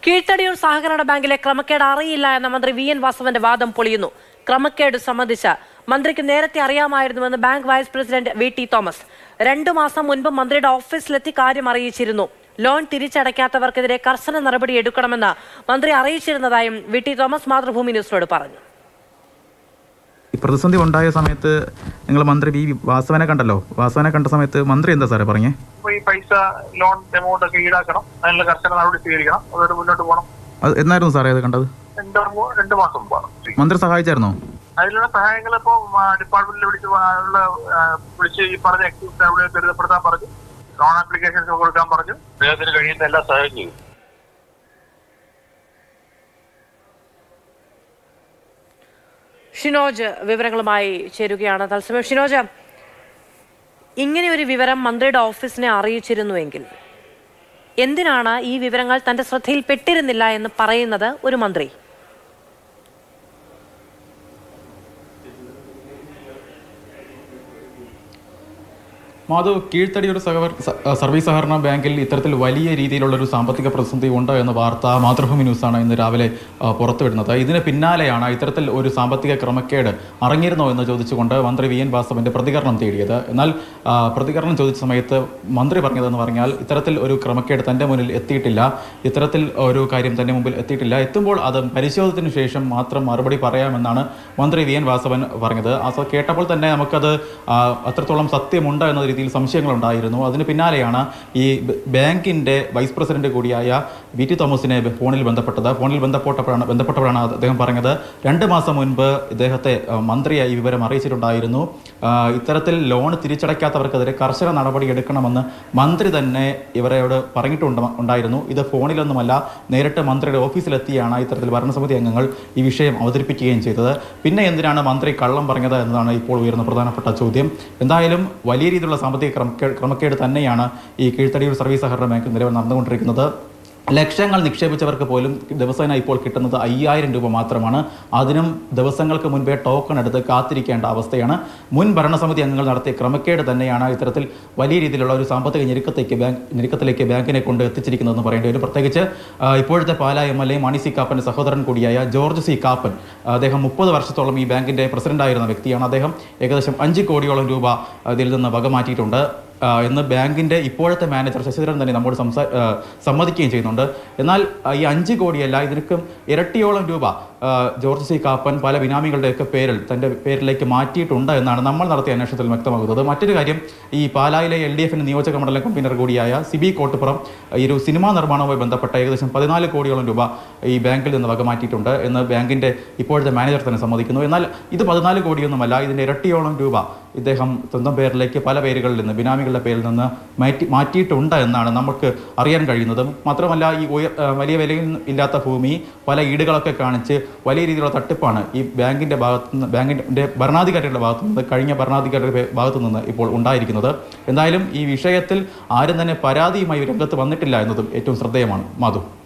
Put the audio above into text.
കീഴ്ത്തടിയൂർ സഹകരണ ബാങ്കിലെ ക്രമക്കേട് അറിയില്ല എന്ന മന്ത്രി വി എൻ വാസവന്റെ വാദം പൊളിയുന്നു ക്രമക്കേട് സംബന്ധിച്ച് മന്ത്രിക്ക് നേരത്തെ അറിയാമായിരുന്നുവെന്ന് bank vice president V T Thomas രണ്ടു മാസം മുൻപ് മന്ത്രിയുടെ ഓഫീസിലെത്തി കാര്യം അറിയിച്ചിരുന്നു ലോൺ തിരിച്ചടയ്ക്കാത്തവർക്കെതിരെ കർശന നടപടി എടുക്കണമെന്ന് മന്ത്രി അറിയിച്ചിരുന്നതായും വി ടി തോമസ് മാതൃഭൂമി ന്യൂസിനോട് പറഞ്ഞു ഈ പ്രതിസന്ധി ഉണ്ടായ സമയത്ത് നിങ്ങൾ മന്ത്രി വി വാസവനെ കണ്ടല്ലോ വാസവനെ കണ്ട സമയത്ത് മന്ത്രി എന്താ സാറേ പറഞ്ഞേ അപ്പൊ ഈ പൈസ ലോൺ എമൗണ്ട് ഒക്കെ ഈടാക്കണം അതിനുള്ള കർശന നടപടി സ്വീകരിക്കണം അതൊരു മുന്നോട്ട് പോകണം അത് എന്നായിരുന്നു സാറേ അത് കണ്ടത് രണ്ട് മൂ- രണ്ട് മാസം മുമ്പാണ് മന്ത്രി സഹായിച്ചായിരുന്നോ അതിലുള്ള സഹായങ്ങൾ ഇപ്പൊ ഡിപ്പാർട്ട്മെന്റിൽ വിളിച്ച് ഉള്ള ആ, വിളിച്ച് ഈ പറഞ്ഞ എക്സ്ക്യൂസ് അവിടെ ദുരിതപ്പെടുത്താൻ പറഞ്ഞു ലോൺ ആപ്ലിക്കേഷൻസ് കൊടുക്കാൻ പറഞ്ഞു അദ്ദേഹത്തിന് കഴിയുന്ന എല്ലാ സഹായം ചെയ്തു ഷിനോജ് വിവരങ്ങളുമായി ചേരുകയാണ് തത്സമയം ഷിനോജ് ഇങ്ങനെ ഒരു വിവരം മന്ത്രിയുടെ ഓഫീസിനെ അറിയിച്ചിരുന്നുവെങ്കിൽ എന്തിനാണ് ഈ വിവരങ്ങൾ തന്റെ ശ്രദ്ധയിൽപ്പെട്ടിരുന്നില്ല എന്ന് പറയുന്നത് ഒരു മന്ത്രി മാധവ് കീഴ്ത്തടിയൂർ സഹകർ സ- സർവീസ് സഹകരണ ബാങ്കിൽ ഇത്തരത്തിൽ വലിയ രീതിയിലുള്ള ഒരു സാമ്പത്തിക പ്രതിസന്ധി ഉണ്ട് എന്ന വാർത്ത മാതൃഭൂമി ന്യൂസാണ് ഇന്ന് രാവിലെ ആ, പുറത്തുവിടുന്നത് ഇതിന് പിന്നാലെയാണ് ഇത്തരത്തിൽ ഒരു സാമ്പത്തിക ക്രമക്കേട് അറിഞ്ഞിരുന്നോ എന്ന് ചോദിച്ചുകൊണ്ട് മന്ത്രി വി എൻ വാസവന്റെ പ്രതികരണം തേടിയത് എന്നാൽ ആ, പ്രതികരണം ചോദിച്ച സമയത്ത് മന്ത്രി പറഞ്ഞതെന്ന് പറഞ്ഞാൽ ഇത്തരത്തിൽ ഒരു ക്രമക്കേട് തന്റെ മുന്നിൽ എത്തിയിട്ടില്ല ഇത്തരത്തിൽ ഒരു കാര്യം തന്റെ മുമ്പിൽ എത്തിയിട്ടില്ല എത്തുമ്പോൾ അത് പരിശോധനത്തിന് ശേഷം മാത്രം മറുപടി പറയാമെന്നാണ് മന്ത്രി വി എൻ വാസവൻ പറഞ്ഞത് അത് കേട്ടപ്പോൾ തന്നെ നമുക്കത് ആ, അത്രത്തോളം സത്യമുണ്ട് എന്ന രീതിയിൽ സംശയങ്ങളുണ്ടായിരുന്നു അതിന് പിന്നാലെയാണ് ഈ ബ- ബാങ്കിന്റെ വൈസ് പ്രസിഡന്റ് കൂടിയായ വി ടി തോമസിനെ ഫോണിൽ ബന്ധപ്പെട്ടത് ഫോണിൽ ബന്ധപ്പെട്ടപ്പോഴാണ് ബന്ധപ്പെട്ടപ്പോഴാണ് അദ്ദേഹം പറഞ്ഞത് രണ്ട് മാസം മുൻപ് ഇദ്ദേഹത്തെ ആ, മന്ത്രിയെ ഈ വിവരം അറിയിച്ചിട്ടുണ്ടായിരുന്നു ആ, ഇത്തരത്തിൽ ലോൺ തിരിച്ചടയ്ക്കാത്തവർക്കെതിരെ കർശന നടപടി എടുക്കണമെന്ന് മന്ത്രി തന്നെ ഇവരോട് പറഞ്ഞിട്ടുണ്ട് ഉണ്ടായിരുന്നു ഇത് ഫോണിലൊന്നുമല്ല നേരിട്ട് മന്ത്രിയുടെ ഓഫീസിലെത്തിയാണ് ഇത്തരത്തിൽ ഭരണസമിതി അംഗങ്ങൾ ഈ വിഷയം അവതരിപ്പിക്കുകയും ചെയ്തത് പിന്നെ എന്തിനാണ് മന്ത്രി കള്ളം പറഞ്ഞത് എന്നതാണ് ഇപ്പോൾ ഉയർന്ന പ്രധാനപ്പെട്ട ചോദ്യം എന്തായാലും വലിയ രീതിയിലുള്ള സാമ്പത്തിക ക്രമക്കേട് ക്രമക്കേട് തന്നെയാണ് ഈ കീഴ്ത്തടിയൂർ സർവീസ് സഹകരണ ബാങ്ക് നിലവിൽ നടന്നുകൊണ്ടിരിക്കുന്നത് ലക്ഷങ്ങൾ നിക്ഷേപിച്ചവർക്ക് പോലും ദിവസേന ഇപ്പോൾ കിട്ടുന്നത് അയ്യായിരം രൂപ മാത്രമാണ് അതിനും ദിവസങ്ങൾക്ക് മുൻപേ ടോക്കൺ എടുത്ത് കാത്തിരിക്കേണ്ട അവസ്ഥയാണ് മുൻ ഭരണസമിതി അംഗങ്ങൾ നടത്തിയ ക്രമക്കേട് തന്നെയാണ് ഇത്തരത്തിൽ വലിയ രീതിയിലുള്ള ഒരു സാമ്പത്തിക ഞെരുക്കത്തേക്ക് ബാങ്ക് ഞെരുക്കത്തിലേക്ക് ബാങ്കിനെ കൊണ്ട് എത്തിച്ചിരിക്കുന്നതെന്ന് പറയേണ്ടി വരും പ്രത്യേകിച്ച് ആ, ഇപ്പോഴത്തെ Pala M L A Mani C കാപ്പൻ്റെ സഹോദരൻ കൂടിയായ ജോർജ് സി കാപ്പൻ അദ്ദേഹം മുപ്പത് വർഷത്തോളം ഈ ബാങ്കിൻ്റെ പ്രസിഡന്റായിരുന്ന വ്യക്തിയാണ് അദ്ദേഹം ഏകദേശം അഞ്ച് കോടിയോളം രൂപ ഇതിൽ നിന്ന് വക മാറ്റിയിട്ടുണ്ട് ആ, എന്ന് ബാങ്കിന്റെ ഇപ്പോഴത്തെ മാനേജർ ശശിധരൻ തന്നെ നമ്മോട് സംസാ ആ, സമ്മതിക്കുകയും ചെയ്യുന്നുണ്ട് എന്നാൽ ആ, ഈ അഞ്ച് കോടിയല്ല ഇതിനൊക്കെ ഇരട്ടിയോളം രൂപ ആ, ജോർജ് സി കാപ്പൻ പല ബിനാമികളുടെയൊക്കെ പേരിൽ തന്റെ പേരിലേക്ക് മാറ്റിയിട്ടുണ്ട് എന്നാണ് നമ്മൾ നടത്തിയ അന്വേഷണത്തിൽ വ്യക്തമാകുന്നത് മറ്റൊരു കാര്യം ഈ പാലായിലെ എൽ ഡി എഫിന് നിയോജക മണ്ഡലം കൺവീനർ കൂടിയായ സിബി കോട്ടുപുറം ഈ ഒരു സിനിമാ നിർമ്മാണവുമായി ബന്ധപ്പെട്ട ഏകദേശം പതിനാല് കോടിയോളം രൂപ ഈ ബാങ്കിൽ നിന്ന് വക മാറ്റിയിട്ടുണ്ട് എന്ന് ബാങ്കിന്റെ ഇപ്പോഴത്തെ മാനേജർ തന്നെ സമ്മതിക്കുന്നു എന്നാൽ ഇത് പതിനാല് കോടിയൊന്നുമല്ല ഇതിന്റെ ഇരട്ടിയോളം രൂപ ഇദ്ദേഹം സ്വന്തം പേരിലേക്ക് പല പേരുകളിൽ നിന്ന് ബിനാമികളുടെ പേരിൽ നിന്ന് മാറ്റി മാറ്റിയിട്ടുണ്ട് എന്നാണ് നമുക്ക് അറിയാൻ കഴിയുന്നത് മാത്രമല്ല ഈ ഉയർ ആ, വലിയ വിലയിൽ ഇല്ലാത്ത ഭൂമി പല ഈടുകളൊക്കെ കാണിച്ച് വലിയ രീതിയിലുള്ള തട്ടിപ്പാണ് ഈ ബാങ്കിന്റെ ഭാഗത്തു നിന്ന് ബാങ്കിന്റെ ഭരണാധികാരികളുടെ ഭാഗത്തു നിന്ന് കഴിഞ്ഞ ഭരണാധികാരിയുടെ ഭാഗത്തു നിന്ന് ഇപ്പോൾ ഉണ്ടായിരിക്കുന്നത് എന്തായാലും ഈ വിഷയത്തിൽ ആരും തന്നെ പരാതിയുമായി രംഗത്ത് വന്നിട്ടില്ല എന്നതും ഏറ്റവും ശ്രദ്ധേയമാണ് മാധു